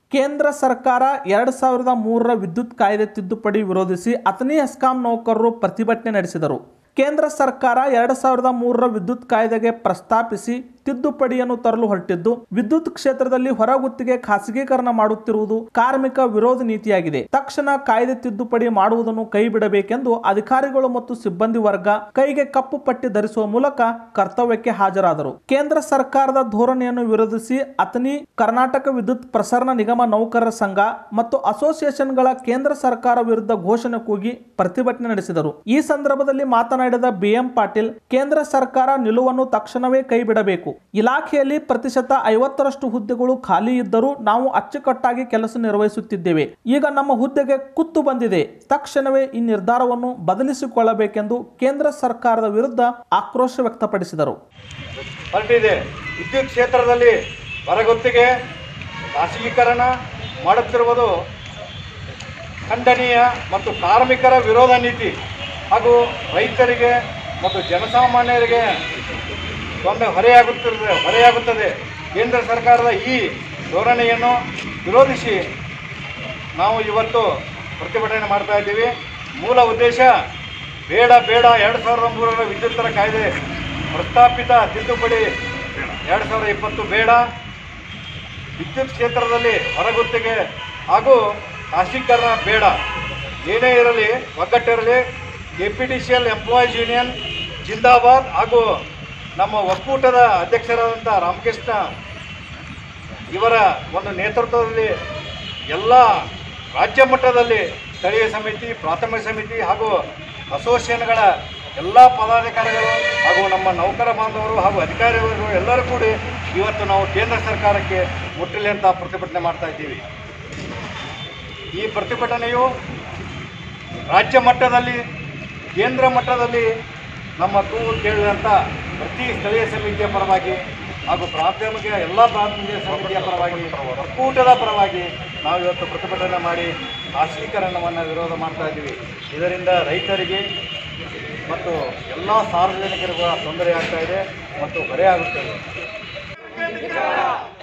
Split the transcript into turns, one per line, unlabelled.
ಕೇಂದ್ರ ಸರ್ಕಾರ ಎರಡು ಸಾವಿರದ ಮೂರರ ವಿದ್ಯುತ್ ಕಾಯ್ದೆ ತಿದ್ದುಪಡಿ ವಿರೋಧಿಸಿ ಅಥಣಿ ಹೆಸ್ಕಾಂ ನೌಕರರು ಪ್ರತಿಭಟನೆ ನಡೆಸಿದರು ಕೇಂದ್ರ ಸರ್ಕಾರ ಎರಡು ಸಾವಿರದ ಮೂರರ ವಿದ್ಯುತ್ ಕಾಯ್ದೆಗೆ ಪ್ರಸ್ತಾಪಿಸಿ ತಿದ್ದುಪಡಿಯನ್ನು ತರಲು ಹೊರಟಿದ್ದು ವಿದ್ಯುತ್ ಕ್ಷೇತ್ರದಲ್ಲಿ ಹೊರಗುತ್ತಿಗೆ ಖಾಸಗೀಕರಣ ಮಾಡುತ್ತಿರುವುದು ಕಾರ್ಮಿಕ ವಿರೋಧಿ ನೀತಿಯಾಗಿದೆ ತಕ್ಷಣ ಕಾಯ್ದೆ ತಿದ್ದುಪಡಿ ಮಾಡುವುದನ್ನು ಕೈ ಬಿಡಬೇಕೆಂದು ಅಧಿಕಾರಿಗಳು ಮತ್ತು ಸಿಬ್ಬಂದಿ ವರ್ಗ ಕೈಗೆ ಕಪ್ಪು ಪಟ್ಟಿ ಧರಿಸುವ ಮೂಲಕ ಕರ್ತವ್ಯಕ್ಕೆ ಹಾಜರಾದರು ಕೇಂದ್ರ ಸರ್ಕಾರದ ಧೋರಣೆಯನ್ನು ವಿರೋಧಿಸಿ ಅಥಣಿ ಕರ್ನಾಟಕ ವಿದ್ಯುತ್ ಪ್ರಸರಣ ನಿಗಮ ನೌಕರರ ಸಂಘ ಮತ್ತು ಅಸೋಸಿಯೇಷನ್ಗಳ ಕೇಂದ್ರ ಸರ್ಕಾರ ವಿರುದ್ಧ ಘೋಷಣೆ ಕೂಗಿ ಪ್ರತಿಭಟನೆ ನಡೆಸಿದರು ಈ ಸಂದರ್ಭದಲ್ಲಿ ಮಾತನಾಡಿದ ಬಿಎಂ ಪಾಟೀಲ್ ಕೇಂದ್ರ ಸರ್ಕಾರ ನಿಲುವನ್ನು ತಕ್ಷಣವೇ ಕೈ ಬಿಡಬೇಕು ಇಲಾಖೆಯಲ್ಲಿ ಪ್ರತಿಶತ ಐವತ್ತರಷ್ಟು ಹುದ್ದೆಗಳು ಖಾಲಿ ಇದ್ದರೂ ನಾವು ಅಚ್ಚುಕಟ್ಟಾಗಿ ಕೆಲಸ ನಿರ್ವಹಿಸುತ್ತಿದ್ದೇವೆ ಈಗ ನಮ್ಮ ಹುದ್ದೆಗೆ ಕುತ್ತು ಬಂದಿದೆ ತಕ್ಷಣವೇ ಈ ನಿರ್ಧಾರವನ್ನು ಬದಲಿಸಿಕೊಳ್ಳಬೇಕೆಂದು ಕೇಂದ್ರ ಸರ್ಕಾರದ ವಿರುದ್ಧ ಆಕ್ರೋಶ ವ್ಯಕ್ತಪಡಿಸಿದರು
ಹೊರಟಿದೆ ವಿದ್ಯುತ್ ಕ್ಷೇತ್ರದಲ್ಲಿ ಹೊರಗುತ್ತಿಗೆ ಖಾಸಗೀಕರಣ ಮಾಡುತ್ತಿರುವುದು ಖಂಡನೀಯ ಮತ್ತು ಕಾರ್ಮಿಕರ ವಿರೋಧ ನೀತಿ ಹಾಗೂ ರೈತರಿಗೆ ಮತ್ತು ಜನಸಾಮಾನ್ಯರಿಗೆ ಒಂದು ಹೊರೆಯಾಗುತ್ತಿರುತ್ತದೆ ಹೊರೆಯಾಗುತ್ತದೆ ಕೇಂದ್ರ ಸರ್ಕಾರದ ಈ ಧೋರಣೆಯನ್ನು ವಿರೋಧಿಸಿ ನಾವು ಇವತ್ತು ಪ್ರತಿಭಟನೆ ಮಾಡ್ತಾ ಇದ್ದೀವಿ ಮೂಲ ಉದ್ದೇಶ ಬೇಡ ಬೇಡ ಎರಡು ಸಾವಿರದ ಮೂರರ ವಿದ್ಯುತ್ತರ ಕಾಯ್ದೆ ಪ್ರಸ್ತಾಪಿತ ತಿದ್ದುಪಡಿ ಎರಡು ಸಾವಿರದ ಇಪ್ಪತ್ತು ಬೇಡ ವಿದ್ಯುತ್ ಕ್ಷೇತ್ರದಲ್ಲಿ ಹೊರಗುತ್ತಿಗೆ ಹಾಗೂ ಖಾಸಗೀಕರಣ ಬೇಡ ಏನೇ ಇರಲಿ ಒಗ್ಗಟ್ಟಿರಲಿ K P T C L employees union ಜಿಂದಾಬಾದ್ ಹಾಗೂ ನಮ್ಮ ಒಕ್ಕೂಟದ ಅಧ್ಯಕ್ಷರಾದಂಥ ರಾಮಕೃಷ್ಣ ಇವರ ಒಂದು ನೇತೃತ್ವದಲ್ಲಿ ಎಲ್ಲ ರಾಜ್ಯ ಮಟ್ಟದಲ್ಲಿ ಸ್ಥಳೀಯ ಸಮಿತಿ ಪ್ರಾಥಮಿಕ ಸಮಿತಿ ಹಾಗೂ ಅಸೋಸಿಯೇಷನ್ಗಳ ಎಲ್ಲ ಪದಾಧಿಕಾರಿಗಳು ಹಾಗೂ ನಮ್ಮ ನೌಕರ ಬಾಂಧವರು ಹಾಗೂ ಅಧಿಕಾರಿಗಳು ಎಲ್ಲರೂ ಕೂಡಿ ಇವತ್ತು ನಾವು ಕೇಂದ್ರ ಸರ್ಕಾರಕ್ಕೆ ಮುಟ್ಟಿಲಿ ಅಂತ ಪ್ರತಿಭಟನೆ ಮಾಡ್ತಾ ಇದ್ದೀವಿ ಈ ಪ್ರತಿಭಟನೆಯು ರಾಜ್ಯ ಮಟ್ಟದಲ್ಲಿ ಕೇಂದ್ರ ಮಟ್ಟದಲ್ಲಿ ನಮ್ಮ ಕೂಗು ಕೇಳಿದಂಥ ಪ್ರತಿ ಸ್ಥಳೀಯ ಸಮಿತಿಯ ಪರವಾಗಿ ಹಾಗೂ ಪ್ರಾಥಮಿಕ ಎಲ್ಲ ಪ್ರಾಥಮಿಕ ಸಮಿತಿಯ ಪರವಾಗಿ ಒಕ್ಕೂಟದ ಪರವಾಗಿ ನಾವು ಇವತ್ತು ಪ್ರತಿಭಟನೆ ಮಾಡಿ ಖಾಸಗೀಕರಣವನ್ನು ವಿರೋಧ ಮಾಡ್ತಾ ಇದ್ದೀವಿ ಇದರಿಂದ ರೈತರಿಗೆ ಮತ್ತು ಎಲ್ಲ ಸಾರ್ವಜನಿಕರಿಗೂ ತೊಂದರೆ ಆಗ್ತಾ ಇದೆ ಮತ್ತು ಹೊರೆ ಆಗುತ್ತದೆ